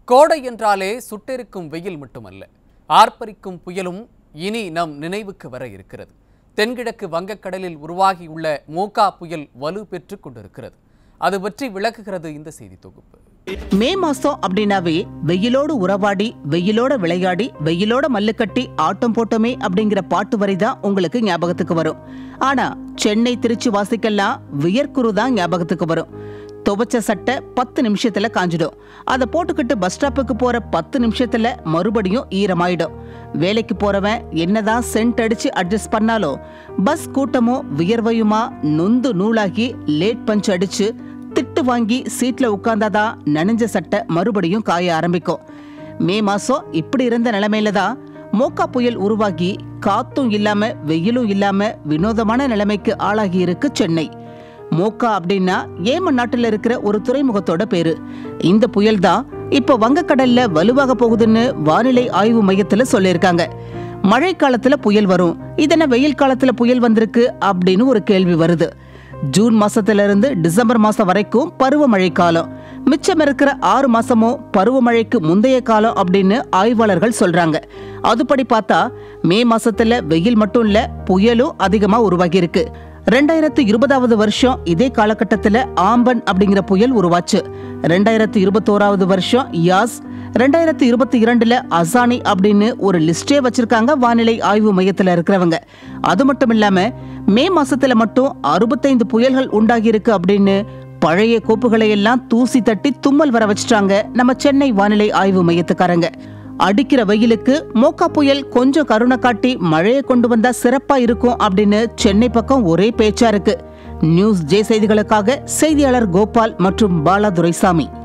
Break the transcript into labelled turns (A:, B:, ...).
A: கோடை என்றாலே சுட்டெரிக்கும் வெயில் மட்டுமல்ல ஆர்ப்பரிக்கும் புயலும் இனி நம் நினைவுக்கு வர இருக்கிறது தென்கிழக்கு வங்கக்கடலில் உருவாகியுள்ள மோகா புயல் வலு பெற்றுக் கொண்டிருக்கிறது அது பற்றி விளக்குகிறது இந்த செய்தி தொகுப்பு
B: மே மாசம் அப்படின்னாவே வெயிலோடு உறவாடி வெயிலோட விளையாடி வெயிலோட மல்லுக்கட்டி ஆட்டம் போட்டோமே அப்படிங்கிற பாட்டு வரி தான் உங்களுக்கு ஞாபகத்துக்கு வரும் ஆனா சென்னை திருச்சி வாசிக்கெல்லாம் வியர்க்குரு தான் ஞாபகத்துக்கு வரும் துவைச்ச சட்டை பத்து நிமிஷத்துல காஞ்சிடும் அதை போட்டுக்கிட்டு பஸ் ஸ்டாப்புக்கு போற பத்து நிமிஷத்துல மறுபடியும் ஈரமாயிடும் வேலைக்கு போறவன் என்னதான் சென்ட் அடிச்சு அட்ஜஸ்ட் பண்ணாலும் பஸ் கூட்டமும் வியர்வையுமா நொந்து நூலாகி லேட் பஞ்ச் அடிச்சு திட்டு வாங்கி சீட்ல உட்கார்ந்தாதான் நனைஞ்ச சட்டை மறுபடியும் காய ஆரம்பிக்கும் மே மாசம் இப்படி இருந்த நிலைமையில தான் மோக்கா புயல் உருவாகி காத்தும் இல்லாம வெயிலும் இல்லாம வினோதமான நிலைமைக்கு ஆளாகி இருக்கு சென்னை மோக்கா அப்படின்னா ஏமன் நாட்டுல இருக்கிற ஒரு துறைமுகத்தோட பேரு இந்த புயல் தான் இப்போ வங்கக்கடல்ல வலுவாக போகுதுன்னு வானிலை ஆய்வு மையத்துல சொல்லியிருக்காங்க மழை காலத்துல புயல் வரும் இதென்ன வெயில் காலத்துல புயல் வந்திருக்கு அப்படின்னு ஒரு கேள்வி வருது ஜூன் மாசத்துல இருந்து டிசம்பர் மாசம் வரைக்கும் பருவமழை காலம் மிச்சம் இருக்கிற ஆறு மாசமும் பருவமழைக்கு முந்தைய காலம் அப்படின்னு ஆய்வாளர்கள் சொல்றாங்க அதுபடி பார்த்தா மே மாசத்துல வெயில் மட்டும் இல்ல புயலும் அதிகமா உருவாகி இருக்கு ரெண்டாயிரத்து இருபதாவது வருஷம் இதே காலகட்டத்துல ஆம்பன் அப்படிங்கிற புயல் உருவாச்சு ரெண்டாயிரத்து இருபத்தோராவது வருஷம் யாஸ் ரெண்டாயிரத்து இருபத்தி இரண்டுல அசானி அப்படின்னு ஒரு லிஸ்டே வச்சிருக்காங்க வானிலை ஆய்வு மையத்துல இருக்கிறவங்க அது மட்டும் இல்லாம மே மாசத்துல மட்டும் அறுபத்தைந்து புயல்கள் உண்டாகி இருக்கு அப்படின்னு பழைய கோப்புகளை எல்லாம் தூசி தட்டி தும்மல் வர வச்சிட்டாங்க நம்ம சென்னை வானிலை ஆய்வு மையத்துக்காரங்க அடிக்கிற வெயிலுக்கு மோக்கா புயல் கொஞ்சம் கருணை காட்டி மழையை கொண்டு வந்தா சிறப்பா இருக்கும் அப்படின்னு சென்னை பக்கம் ஒரே பேச்சா இருக்கு நியூஸ் ஜே செய்திகளுக்காக செய்தியாளர் கோபால் மற்றும் பாலா துரைசாமி